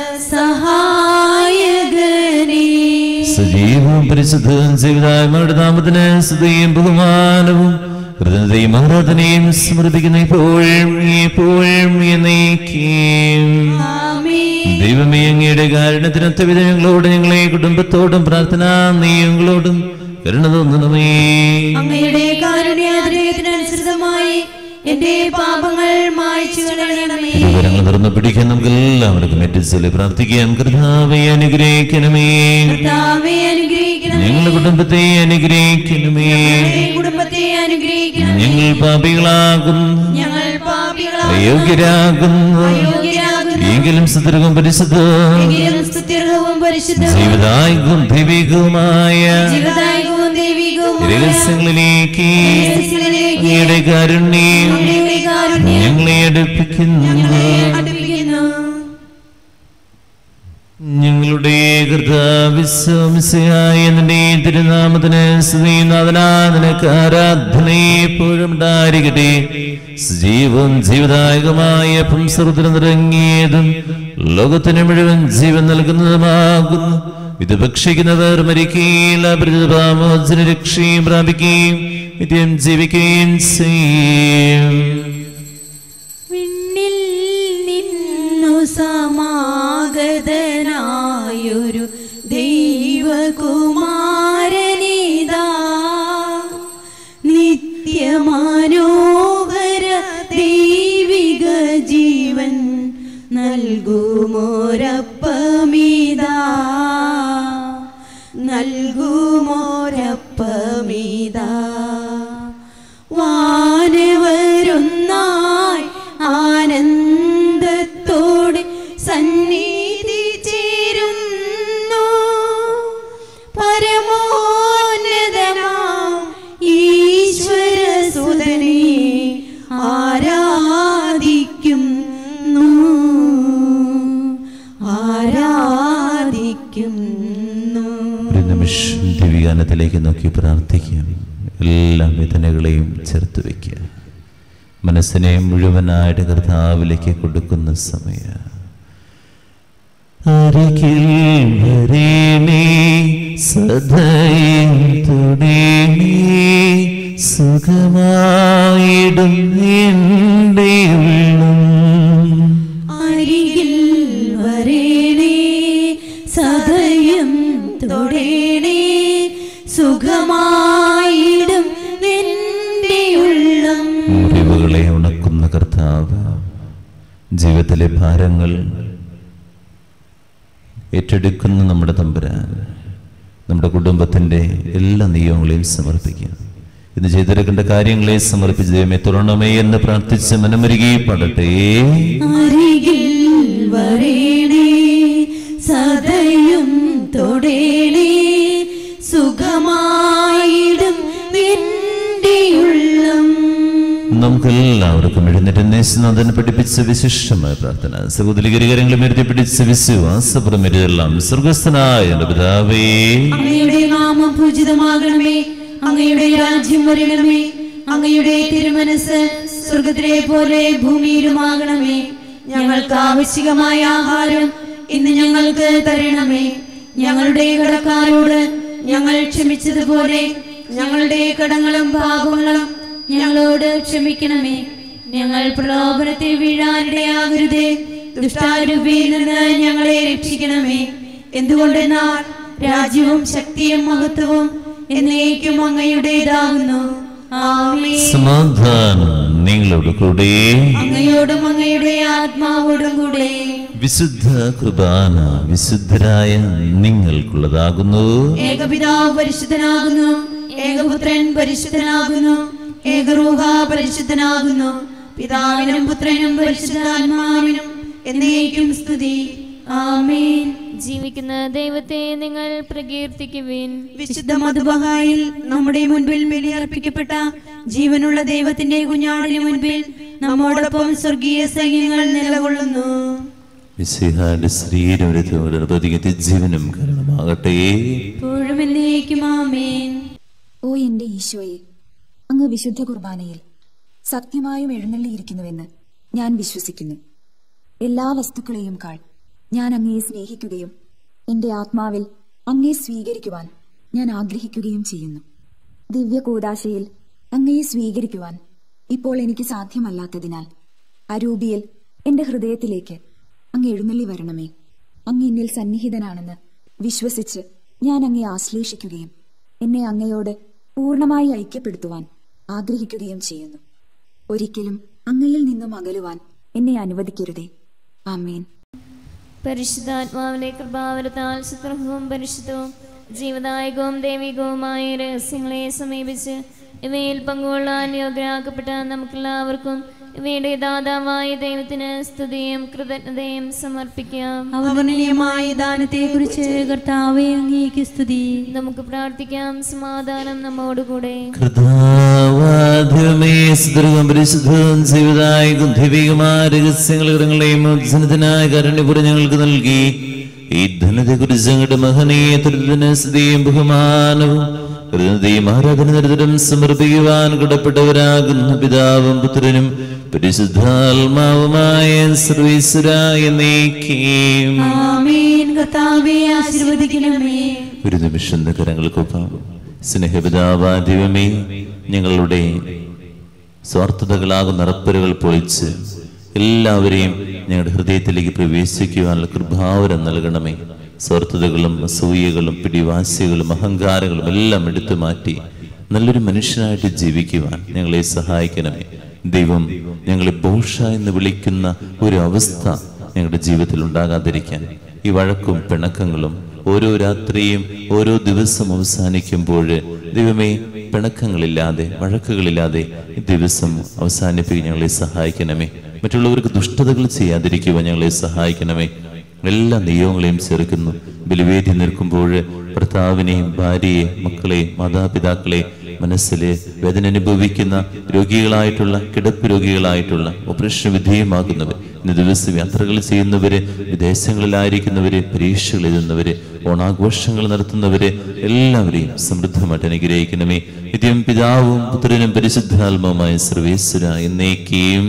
സഹായകനേ സജീവവും പരിശുദ്ധവും ജീവിതായ്മയുടെ നാമത്തിന് സ്തുതിയും ബഹുമാനവും ഹൃദയത്തെയും ആരാധനയും സമർപ്പിക്കുന്ന ഇപ്പോഴും എപ്പോഴും എന്നേക്കും ആമേൻ ദൈവമേ അങ്ങയുടെ കാരണത്തിനൊത്ത വിധ ഞങ്ങളോട് ഞങ്ങളെ കുടുംബത്തോടും പ്രാർത്ഥന നീ ഞങ്ങളോടും കരുണ തോന്നണമേ അങ്ങയുടെ കാരുണ്യാതിരേയത്തിനനുസൃതമായി എന്റെ പാപങ്ങൾ മായ്ച്ചു കളയണമേ വിവരങ്ങൾ തുറന്നു പിടിക്കാൻ നമുക്ക് എല്ലാവർക്കും എത്തിച്ചൊല്ലി പ്രാർത്ഥിക്കാം കർത്താവെ അനുഗ്രഹിക്കണമേ കർത്താവേ അനുഗ്രഹിക്കണമേ ഞങ്ങളുടെ കുടുംബത്തെ അനുഗ്രഹിക്കണമേ ഞങ്ങളുടെ കുടുംബത്തെ അനുഗ്രഹിക്കണം ഞങ്ങൾ പാപികളാകുന്നു ഞങ്ങൾ പാപികളാ അയോഗ്യരാകുന്നു യോഗ്യരാകുന്നു എങ്കിലും സദൃഗം പരിശുദ്ധ എങ്കിലും സ്തുത്യർഹവും പരിശുദ്ധവും ജീവിതായും ദൈവികവുമായ ജീവദായകവും ദൈവികവും രഹസ്യങ്ങളിലേക്ക് രഹസ്യങ്ങളിലേക്ക് അങ്ങയുടെ കാരുണ്യം അങ്ങയുടെ കാരുണ്യം ഞങ്ങളെ അടുപ്പിക്കുന്നു അടുപ്പിക്കുന്നു കർത്താവിശ്വമിശയായ നിന്റെ തിരുനാമത്തിന് സ്തുതിനാഥനാഥനക്ക് ആരാധനയെപ്പോഴും ഉണ്ടായിരിക്കട്ടെ സജീവം ജീവദായകമായ പുംസർത്തിന് നിറങ്ങിയതും ലോകത്തിന് മുഴുവൻ ജീവൻ നൽകുന്നതുമാകുന്നു ഇത് ഭക്ഷിക്കുന്നവർ മരിക്കുകയില്ല പ്രതിപാമോചന രക്ഷയും പ്രാപിക്കുകയും നിത്യം ജീവിക്കുകയും ചെയ്യും വിണ്ണിൽ നിന്നു സമാഗതനായൊരു ദൈവകുമാരനിതാ നിത്യമനോഹര ദൈവിക ജീവൻ നൽകുമോരപ്പമിതാ നൽകുമോരപ്പമിതാ വാനവരൊന്നായി ആനന്ദത്തോടെ സന്നിധി ചേരുന്നു പരമോന്നതമാം ഈശ്വരസുതനെ ആരാധിക്കുന്നു ആരാധിക്കുന്നു ഒരു നിമിഷം ദിവ്യാനത്തിലേക്ക് നോക്കി പ്രാർത്ഥിക്കാം എല്ലാ വേദനകളെയും ചേർത്ത് വയ്ക്കുക മനസ്സിനെ മുഴുവനായിട്ട് കർത്താവിലേക്ക് കൊടുക്കുന്ന സമയ അരികിൽ വരേണേ സദയം തുടേണേ സുഖമായിടും എൻ്റെ ഉള്ളം അരികിൽ വരേണേ സദയം തൊടേണേ സുഖമായിടും നിന്റെ ഉള്ളം മുറിവുകളെ ഉണക്കുന്ന കർത്താവ് ജീവിതത്തിലെ ഭാരങ്ങൾ ഏറ്റെടുക്കുന്ന നമ്മുടെ തമ്പുരാൻ നമ്മുടെ കുടുംബത്തിൻ്റെ എല്ലാ നിയമങ്ങളെയും സമർപ്പിക്കുക ഇന്ന് ചെയ്തെടുക്കേണ്ട കാര്യങ്ങളെ സമർപ്പിച്ച് ദൈവമേ തുറണമേ എന്ന് പ്രാർത്ഥിച്ച് മനമരുകി പാടട്ടെ അരികിൽ വരേണേ സദയം തൊടേണേ സുഖമായിടും നിന്റെ ഉള്ളം നമുക്കെല്ലാവർക്കും എഴുന്നേറ്റ് നേശനാഥൻ പഠിപ്പിച്ച വിശിഷ്ടമായ പ്രാർത്ഥന സഹോദരികരികരങ്ങളും എഴുതി പിടിച്ച വിശ്വാസപ്രമരെല്ലാം സ്വർഗസ്ഥനായ എൻ്റെ പിതാവേ അങ്ങയുടെ നാമം പൂജിതമാകണമേ അങ്ങയുടെ രാജ്യം വരണമേ അങ്ങയുടെ തിരുമനസ് സ്വർഗത്തിലെ പോലെ ഭൂമിയിലുമാകണമേ ഞങ്ങൾക്ക് ആവശ്യമായ ആഹാരം ഇന്ന് ഞങ്ങൾക്ക് തരണമേ ഞങ്ങളുടെ കടക്കാരോട് ഞങ്ങൾ ക്ഷമിച്ചതുപോലെ ഞങ്ങളുടെ കടങ്ങളും പാപങ്ങളും ഞങ്ങളോട് ക്ഷമിക്കണമേ ഞങ്ങൾ പ്രലോഭനത്തിൽ വീഴാനിടയാകരുതേ ദുഷ്ടാരൂപിയിൽ നിന്ന് ഞങ്ങളെ രക്ഷിക്കണമേ എന്തുകൊണ്ടെന്നാൽ രാജ്യവും ശക്തിയും മഹത്വവും എന്നേക്കും അങ്ങയുടേതാകുന്നു ആമേ സമാധാനം നിങ്ങളോട് കൂടെ അങ്ങയോടും അങ്ങയുടെ ആത്മാവോടും കൂടെ വിശുദ്ധ കുർബാന വിശുദ്ധരായ നിങ്ങൾക്കുള്ളതാകുന്നു ഏകപിതാവ് പരിശുദ്ധനാകുന്നു ഏകപുത്രൻ പരിശുദ്ധനാകുന്നു ഏകറൂഹ പരിശുദ്ധനാകുന്നു പിതാവിനും പുത്രനും പരിശുദ്ധാത്മാവിനും എന്നേക്കും സ്തുതി ആമേൻ ജീവിക്കുന്ന ദൈവത്തെ നിങ്ങൾ പ്രകീർത്തിക്കുവിൻ വിശുദ്ധ മധുബഹായിൽ നമ്മുടെ മുൻപിൽ ബലിയർപ്പിക്കപ്പെട്ട ജീവനുള്ള ദൈവത്തിന്റെ കുഞ്ഞാടിന് മുൻപിൽ നമ്മോടൊപ്പം സ്വർഗീയ സൈന്യങ്ങൾ നിലകൊള്ളുന്നു മിശിഹായുടെ ശ്രീരവരത്തോടെ ജീവനും കാരണമാകട്ടെ ഇപ്പോഴും എന്നേക്കും ആമേൻ ഓ എന്റെ ഈശോയെ അങ്ങ് വിശുദ്ധ കുർബാനയിൽ സത്യമായും എഴുന്നള്ളിയിരിക്കുന്നുവെന്ന് ഞാൻ വിശ്വസിക്കുന്നു എല്ലാ വസ്തുക്കളെയും കാൾ ഞാൻ അങ്ങയെ സ്നേഹിക്കുകയും എന്റെ ആത്മാവിൽ അങ്ങയെ സ്വീകരിക്കുവാൻ ഞാൻ ആഗ്രഹിക്കുകയും ചെയ്യുന്നു ദിവ്യ കൂദാശയിൽ അങ്ങയെ സ്വീകരിക്കുവാൻ ഇപ്പോൾ എനിക്ക് സാധ്യമല്ലാത്തതിനാൽ അരൂപിയിൽ എന്റെ ഹൃദയത്തിലേക്ക് അങ്ങ് എഴുന്നള്ളി വരണമേ അങ്ങ് എന്നിൽ സന്നിഹിതനാണെന്ന് വിശ്വസിച്ച് ഞാൻ അങ്ങയെ ആശ്ലേഷിക്കുകയും എന്നെ അങ്ങയോട് പൂർണ്ണമായി ഐക്യപ്പെടുത്തുവാൻ ആഗ്രഹിക്കുകയും ചെയ്യുന്നു ഒരിക്കലും അങ്ങയിൽ നിന്നും അകലുവാൻ എന്നെ അനുവദിക്കരുതേ ആമേൻ പരിശുദ്ധാത്മാവിന്റെ കൃപാവരത്താൽ ശത്രുഹവും പരിശുദ്ധവും ജീവദായകവും ദൈവികവുമായ രഹസ്യങ്ങളെ സമീപിച്ച് ഇവയിൽ പങ്കുകൊള്ളാൻ യോഗ്യരാക്കപ്പെട്ട നമുക്കെല്ലാവർക്കും ഇവയുടെ ദാതാവായ ദൈവത്തിന് സ്തുതിയും കൃതജ്ഞതയും സമർപ്പിക്കാം അവഗണനീയമായ ദാനത്തെ കുറിച്ച് കർത്താവെ അങ്ങേക്ക് സ്തുതി നമുക്ക് പ്രാർത്ഥിക്കാം സമാധാനം നമ്മോടുകൂടെ കർത്താവാദ്യമേ സുദൃഢം പരിശുദ്ധവും ജീവിതായകും ദൈവികമായ രഹസ്യങ്ങൾ ഇടങ്ങളെയും മോചനത്തിനായ കരുണ്യപുരം ഞങ്ങൾക്ക് നൽകി ഈ ധനത്തെക്കുറിച്ച് ഞങ്ങളുടെ മഹനീയ തൃതനസ്ഥിതിയും ബഹുമാനവും ഹൃദയം ആരാധന നിരന്തരം സമർപ്പിക്കുവാൻ കടപ്പെട്ടവരാകുന്ന പിതാവും പുത്രനും പരിശുദ്ധാത്മാവുമായ സർവീശ്വരായ നീക്കിയും ആമേൻ കർത്താവെ ആശീർവദിക്കണമേ ഒരു നിമിഷം കരങ്ങൾക്കൊപ്പം സ്നേഹപിതാവാ ദൈവമേ ഞങ്ങളുടെ സ്വാർത്ഥതകളാകുന്ന അറപ്പരുകൾ പൊളിച്ച് എല്ലാവരെയും ഞങ്ങളുടെ ഹൃദയത്തിലേക്ക് പ്രവേശിക്കുവാനുള്ള കൃപാവരം നൽകണമേ സ്വാർത്ഥതകളും അസൂയകളും പിടിവാശികളും അഹങ്കാരങ്ങളും എല്ലാം എടുത്തു മാറ്റി നല്ലൊരു മനുഷ്യനായിട്ട് ജീവിക്കുവാൻ ഞങ്ങളെ സഹായിക്കണമേ ദൈവം ഞങ്ങളെ ബോഷ എന്ന് വിളിക്കുന്ന ഒരു അവസ്ഥ ഞങ്ങളുടെ ജീവിതത്തിൽ ഉണ്ടാകാതിരിക്കാൻ ഈ വഴക്കും പിണക്കങ്ങളും ഓരോ രാത്രിയും ഓരോ ദിവസം അവസാനിക്കുമ്പോൾ ദൈവമേ പിണക്കങ്ങളില്ലാതെ വഴക്കുകളില്ലാതെ ഈ ദിവസം അവസാനിപ്പിക്കാൻ ഞങ്ങളെ സഹായിക്കണമേ മറ്റുള്ളവർക്ക് ദുഷ്ടതകൾ ചെയ്യാതിരിക്കുവാൻ ഞങ്ങളെ സഹായിക്കണമേ എല്ലാ നിയമങ്ങളെയും ചേർക്കുന്നു ബലിവേദി നിൽക്കുമ്പോൾ ഭർത്താവിനെയും ഭാര്യയെ മക്കളെ മാതാപിതാക്കളെ മനസ്സിലെ വേദന അനുഭവിക്കുന്ന രോഗികളായിട്ടുള്ള കിടപ്പ് രോഗികളായിട്ടുള്ള ഓപ്പറേഷൻ വിധേയമാകുന്നവർ ഇന്ന് ദിവസം യാത്രകൾ ചെയ്യുന്നവര് വിദേശങ്ങളിലായിരിക്കുന്നവര് പരീക്ഷകൾ എഴുതുന്നവര് ഓണാഘോഷങ്ങൾ നടത്തുന്നവര് എല്ലാവരെയും സമൃദ്ധമായിട്ട് അനുഗ്രഹിക്കണമേ നിത്യം പിതാവും പുത്രനും പരിശുദ്ധാത്മാവുമായ സർവേശ്വര എന്നേക്കെയും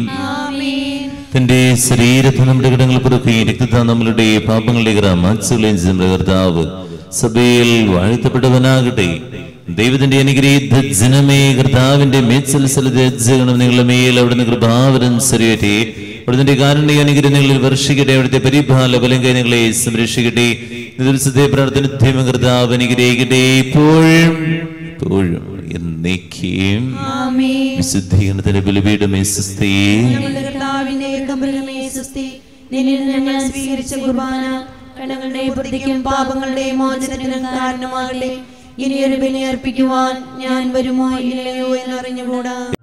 തന്റെ ശരീരത്തെ നമ്മുടെ ഘടകങ്ങൾ പുറക്കുകയും രക്തത നമ്മളുടെ പാപങ്ങളുടെ മാച്ചുകളെയും ചെയ്ത നമ്മുടെ കർത്താവ് സഭയിൽ വാഴ്ത്തപ്പെട്ടവനാകട്ടെ ദൈവത്തിന്റെ അനുഗ്രഹീത ജനമേ കർത്താവിന്റെ മേച്ചൽസലജണം നിങ്ങളുടെ മേൽ അവിടുന്ന് കൃപാവരം ശരിയട്ടെ അവിടുത്തെ കാരുണ്യ അനുഗ്രഹങ്ങളിൽ വർഷിക്കട്ടെ അവിടുത്തെ പരിപാല ബലം നിങ്ങളെ സംരക്ഷിക്കട്ടെ ഈ ദിവസത്തെ പ്രാർത്ഥന കർത്താവ് അനുഗ്രഹിക്കട്ടെ ഇപ്പോഴും ഇപ്പോഴും എന്നേക്കും ആമേൻ വിശുദ്ധീകരണത്തിന്റെ ബലിപീഠമേ സുസ്ഥയെ ഞങ്ങളുടെ കർത്താവിന്റെ കമ്പലമേ സുസ്തി നിന്നിൽ ഞങ്ങൾ സ്വീകരിച്ച കുർബാന കടങ്ങളുടെ പ്രതിക്കും പാപങ്ങളുടെ മോചനത്തിനും കാരണമാകട്ടെ ഇനിയൊരു ബലി അർപ്പിക്കുവാൻ ഞാൻ വരുമോ ഇല്ലയോ എന്നറിഞ്ഞുകൂടാ